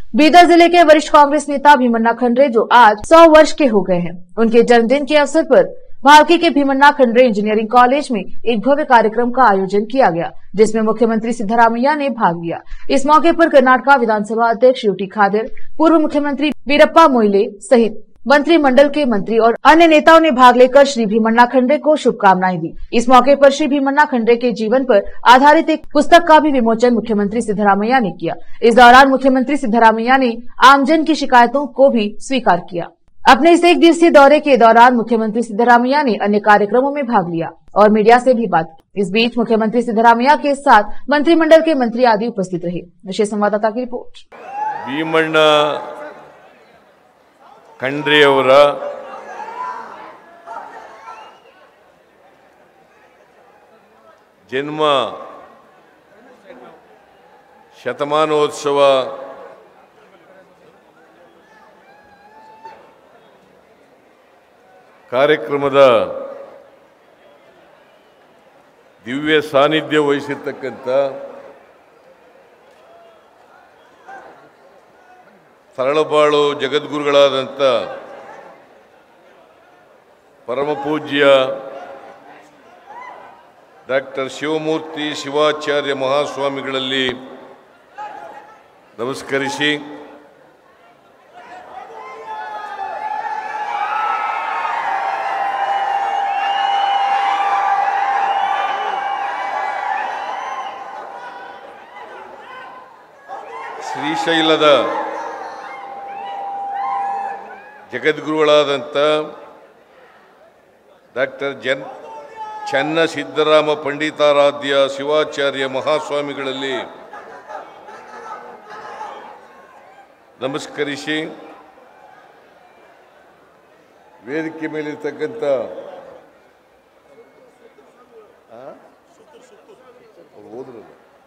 बीदर जिले के वरिष्ठ कांग्रेस नेता भीमन्ना खंडरे जो आज 100 वर्ष के हो गए हैं उनके जन्मदिन के अवसर पर भालकी के भीमन्ना खंडरे इंजीनियरिंग कॉलेज में एक भव्य कार्यक्रम का आयोजन किया गया जिसमें मुख्यमंत्री सिद्धरामैया ने भाग लिया इस मौके पर कर्नाटका विधानसभा अध्यक्ष यूटी खादर पूर्व मुख्यमंत्री वीरप्पा मोइले सहित मंत्रिमंडल के मंत्री और अन्य नेताओं ने भाग लेकर श्री भीमन्ना खंडरे को शुभकामनाएं दी इस मौके पर श्री भीमन्ना खंडरे के जीवन पर आधारित एक पुस्तक का भी विमोचन मुख्यमंत्री सिद्धरामैया ने किया इस दौरान मुख्यमंत्री सिद्धरामैया ने आमजन की शिकायतों को भी स्वीकार किया अपने इस एक दिवसीय दौरे के दौरान मुख्यमंत्री सिद्धरामैया ने अन्य कार्यक्रमों में भाग लिया और मीडिया से भी बात की इस बीच मुख्यमंत्री सिद्धरामैया के साथ मंत्रिमंडल के मंत्री आदि उपस्थित रहे विशेष संवाददाता की रिपोर्ट ಭೀಮಣ್ಣ ಖಂಡ್ರೆಯವರ ಜನ್ಮ ಶತಮಾನೋತ್ಸವ ಕಾರ್ಯಕ್ರಮದ ದಿವ್ಯ ಸಾನ್ನಿಧ್ಯ ವಹಿಸಿರ್ತಕ್ಕಂಥ ತರಳಬಾಳು ಜಗದ್ಗುರುಗಳಾದಂಥ ಪರಮಪೂಜ್ಯ ಡಾಕ್ಟರ್ ಶಿವಮೂರ್ತಿ ಶಿವಾಚಾರ್ಯ ಮಹಾಸ್ವಾಮಿಗಳಲ್ಲಿ ನಮಸ್ಕರಿಸಿ ಶ್ರೀಶೈಲದ ಜಗದ್ಗುರುಗಳಾದಂಥ ಡಾಕ್ಟರ್ ಜನ್ ಚನ್ನ ಸಿದ್ದರಾಮ ಪಂಡಿತಾರಾಧ್ಯ ಶಿವಾಚಾರ್ಯ ಮಹಾಸ್ವಾಮಿಗಳಲ್ಲಿ ನಮಸ್ಕರಿಸಿ ವೇದಿಕೆ ಮೇಲಿರ್ತಕ್ಕಂಥ ಆ? ಅವ್ರು ಹೋದ್ರಲ್ಲ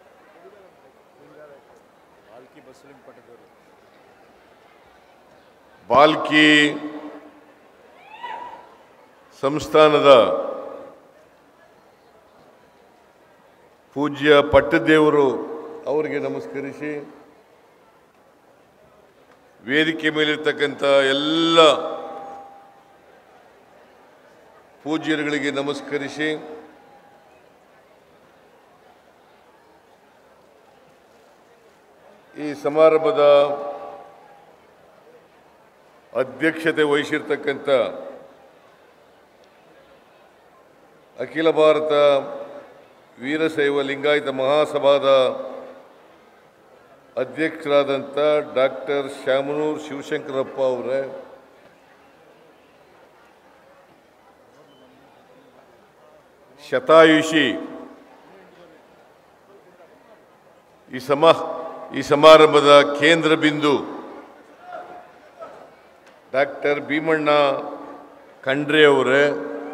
ಬಾಲ್ಕಿ ಸಂಸ್ಥಾನದ ಪೂಜ್ಯ ಪಟ್ಟದೇವರು ಅವರಿಗೆ ನಮಸ್ಕರಿಸಿ ವೇದಿಕೆ ಮೇಲಿರ್ತಕ್ಕಂಥ ಎಲ್ಲ ಪೂಜ್ಯರುಗಳಿಗೆ ನಮಸ್ಕರಿಸಿ ಈ ಸಮಾರಂಭದ ಅಧ್ಯಕ್ಷತೆ ವಹಿಸಿರ್ತಕ್ಕಂಥ ಅಖಿಲ ಭಾರತ ವೀರಶೈವ ಲಿಂಗಾಯತ ಮಹಾಸಭಾದ ಅಧ್ಯಕ್ಷರಾದಂಥ ಡಾಕ್ಟರ್ ಶ್ಯಾಮನೂರ್ ಶಿವಶಂಕರಪ್ಪ ಅವರೇ ಶತಾಯುಷಿ ಈ ಸಮ ಈ ಸಮಾರಂಭದ ಕೇಂದ್ರ ಬಿಂದು ಡಾಕ್ಟರ್ ಭೀಮಣ್ಣ ಖಂಡ್ರೆ ಅವರೇ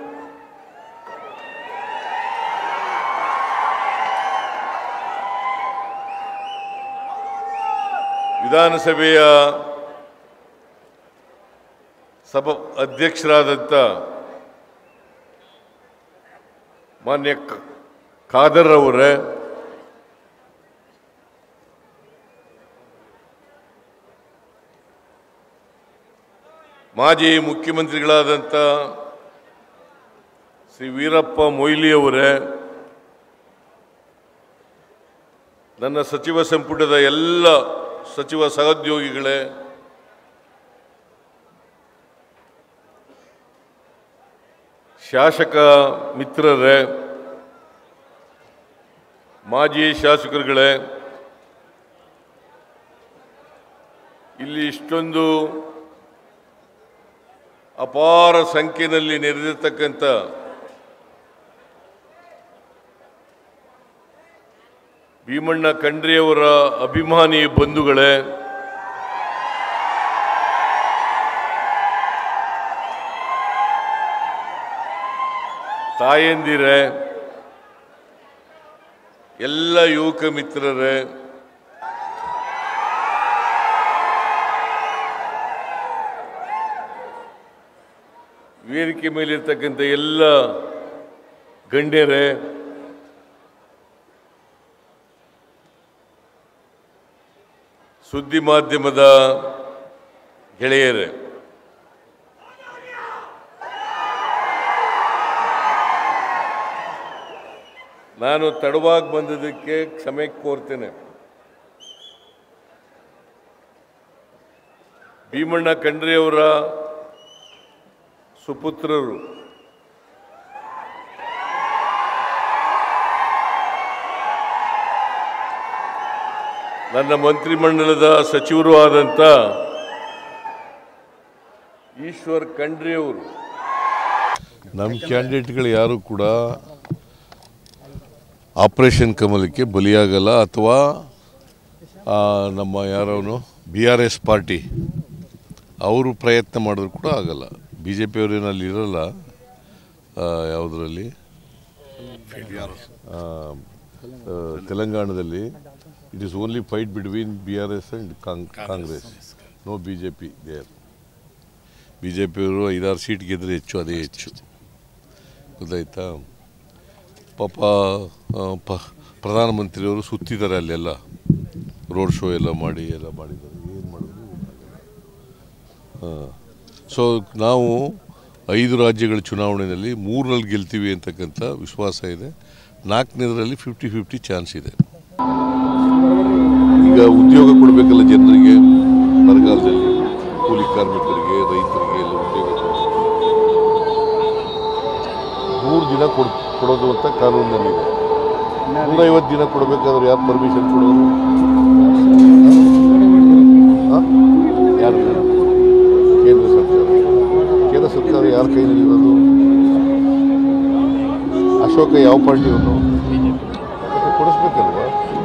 ವಿಧಾನಸಭೆಯ ಸಭಾ ಅಧ್ಯಕ್ಷರಾದಂಥ ಮಾನ್ಯ ಕ- ಖಾದರ್ ಅವರೇ ಮಾಜಿ ಮುಖ್ಯಮಂತ್ರಿಗಳಾದಂಥ ಶ್ರೀ ವೀರಪ್ಪ ಮೊಯ್ಲಿ ಅವರೇ ನನ್ನ ಸಚಿವ ಸಂಪುಟದ ಎಲ್ಲ ಸಚಿವ ಸಹೋದ್ಯೋಗಿಗಳೇ ಶಾಸಕ ಮಿತ್ರರೇ ಮಾಜಿ ಶಾಸಕರುಗಳೇ ಇಲ್ಲಿ ಇಷ್ಟೊಂದು ಅಪಾರ ಸಂಖ್ಯೆಯಲ್ಲಿ ನೆರೆದಿರ್ತಕ್ಕಂಥ ಭೀಮಣ್ಣ ಖಂಡ್ರೆಯವರ ಅಭಿಮಾನಿ ಬಂಧುಗಳೇ ತಾಯಂದಿರೇ ಎಲ್ಲ ಯುವಕ ಮಿತ್ರರೇ ವೇದಿಕೆ ಮೇಲಿರ್ತಕ್ಕಂಥ ಎಲ್ಲ ಗಣ್ಯರೇ ಸುದ್ದಿ ಮಾಧ್ಯಮದ ಗೆಳೆಯರೇ ನಾನು ತಡವಾಗಿ ಬಂದಿದ್ದಕ್ಕೆ ಕ್ಷಮೆ ಕೋರ್ತೇನೆ ಭೀಮಣ್ಣ ಖಂಡ್ರೆಯವರ ಸುಪುತ್ರರು ನನ್ನ ಮಂತ್ರಿಮಂಡಲದ ಸಚಿವರು ಆದಂಥ ಈಶ್ವರ್ ಖಂಡ್ರೆಯವರು ನಮ್ಮ ಕ್ಯಾಂಡಿಡೇಟ್ಗಳು ಯಾರು ಕೂಡ ಆಪರೇಷನ್ ಕಮಲಕ್ಕೆ ಬಲಿಯಾಗಲ್ಲ ಅಥವಾ ಆ, ನಮ್ಮ ಯಾರವನು ಬಿ ಆರ್ ಎಸ್ ಪಾರ್ಟಿ ಅವರು ಪ್ರಯತ್ನ ಮಾಡಿದ್ರು ಕೂಡ ಆಗಲ್ಲ ಬಿ ಜೆ ಪಿಯವರು ಅಲ್ಲಿ ಇರಲ್ಲ ಯಾವುದರಲ್ಲಿ ತೆಲಂಗಾಣದಲ್ಲಿ it is only fight between B R S and Congress no B J P there B J ಪಿಯವರು ಐದಾರು ಸೀಟ್ ಗೆದ್ರೆ ಹೆಚ್ಚು ಅದೇ ಹೆಚ್ಚು ಗೊತ್ತಾಯ್ತಾ ಪಾಪ ಆ, ಪ ಪ್ರಧಾನಮಂತ್ರಿಯವರು ಸುತ್ತಿದ್ದಾರೆ ಅಲ್ಲೆಲ್ಲ ರೋಡ್ ಶೋ ಎಲ್ಲ ಮಾಡಿ ಎಲ್ಲ ಮಾಡಿದ್ದಾರೆ ಏನು ಮಾಡಿದ್ರು ಹಾಂ ಸೊ ನಾವು ಐದು ರಾಜ್ಯಗಳ ಚುನಾವಣೆಯಲ್ಲಿ ಮೂರರಲ್ಲಿ ಗೆಲ್ತೀವಿ ಅಂತಕ್ಕಂಥ ವಿಶ್ವಾಸ ಇದೆ ನಾಲ್ಕನೇದರಲ್ಲಿ ಫಿಫ್ಟಿ ಫಿಫ್ಟಿ ಚಾನ್ಸ್ ಇದೆ ಈಗ ಉದ್ಯೋಗ ಕೊಡಬೇಕಲ್ಲ ಜನರಿಗೆ ಬರಗಾಲದಲ್ಲಿ ಕೂಲಿ ಕಾರ್ಮಿಕರಿಗೆ ರೈತರಿಗೆ ಎಲ್ಲ ಉದ್ಯೋಗ ಕೊಡ್ಬೇಕು. ನೂರು ದಿನ ಕೊಡ್ ಕೊಡೋದು ಅಂತ ಕಾನೂನಿನಲ್ಲಿದೆ ನೂರೈವತ್ತು ದಿನ ಕೊಡಬೇಕಾದ್ರೆ ಯಾರು ಪರ್ಮಿಷನ್ ಕೊಡೋರು ಆ? ಯಾರು ಕೇಂದ್ರ ಸರ್ಕಾರ ಕೇಂದ್ರ ಸರ್ಕಾರ ಯಾರ ಕೈನಲ್ಲಿರೋದು ಅಶೋಕ ಯಾವ ಪಾರ್ಟಿಯವನು ಮತ್ತೆ ಕೊಡಿಸ್ಬೇಕಲ್ವಾ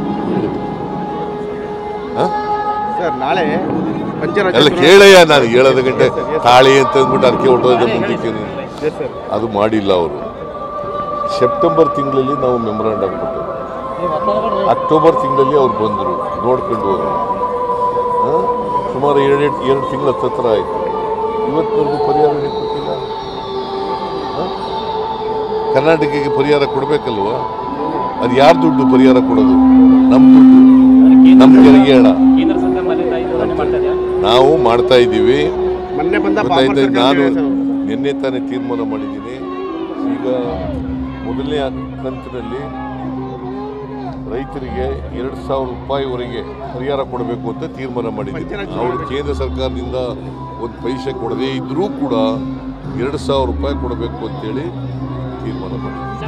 ಆ? ಸರ್ ನಾಳೆ ಪಂಚರಾಜ್ಯ ಎಲ್ಲ ಕೇಳಯ್ಯ ನಾನು ಹೇಳೋದು ಗಂಟೆ ತಾಳಿ ಅಂತ ಅಂದ್ಬಿಟ್ಟು ಅದಕ್ಕೆ ಹೊಟ್ಟೋದ್ರೆ ಮುಂದಕ್ಕೆ ನೀನು. ಎಸ್ ಸರ್ ಅದು ಮಾಡಿಲ್ಲ ಅವರು ಸೆಪ್ಟೆಂಬರ್ ತಿಂಗಳಲ್ಲಿ ನಾವು ಮೆಮೊರಾಂಡಮ್ ಕೊಟ್ಟೆವು ಅಕ್ಟೋಬರ್ ತಿಂಗಳಲ್ಲಿ ಅವ್ರು ಬಂದರು ನೋಡ್ಕೊಂಡು ಹೋದ್ರು ಆ? ಸುಮಾರು ಎರಡು ಎರಡು ತಿಂಗಳ ಹತ್ರ ಆಯಿತು ಇವತ್ತಿನವರೆಗೂ ಪರಿಹಾರ ಏನಕ್ಕೆ ಕೊಟ್ಟಿಲ್ಲ ಆ? ಕರ್ನಾಟಕಕ್ಕೆ ಪರಿಹಾರ ಕೊಡಬೇಕಲ್ವಾ ಅದು ಯಾರ ದುಡ್ಡು ಪರಿಹಾರ ಕೊಡೋದು ನಮ್ಮ ದುಡ್ಡು ನಮ್ಮ ತೆರಿಗೆ ಹಣ ಕೇಂದ್ರ ಸರ್ಕಾರದಿಂದ ಇದು ಯೋಜನೆ ಮಾಡ್ತಾ ಇದೆಯಾ ನಾವು ಮಾಡ್ತಾ ಇದ್ದೀವಿ ಮೊನ್ನೆ ಬಂದ ಗೊತ್ತಾಯ್ತು ಪಾಪಡ್ ನಾನು ಸರ್ಕಾರ ಸರ್. ನಿನ್ನೆ ತಾನೇ ತೀರ್ಮಾನ ಮಾಡಿದ್ದೀನಿ ಈಗ ಮೊದಲನೇ ಕಂತಿನಲ್ಲಿ ರೈತರಿಗೆ ಎರಡು ಸಾವಿರ ರೂಪಾಯಿವರೆಗೆ ಪರಿಹಾರ ಕೊಡಬೇಕು ಅಂತ ತೀರ್ಮಾನ ಮಾಡಿದ್ದೀನಿ ಅವರು ಕೇಂದ್ರ ಸರ್ಕಾರದಿಂದ ಒಂದು ಪೈಸೆ ಕೊಡದೇ ಇದ್ದರೂ ಕೂಡ ಎರಡು ಸಾವಿರ ರೂಪಾಯಿ ಕೊಡಬೇಕು ಅಂತೇಳಿ ತೀರ್ಮಾನ ಮಾಡಿದ್ದೀನಿ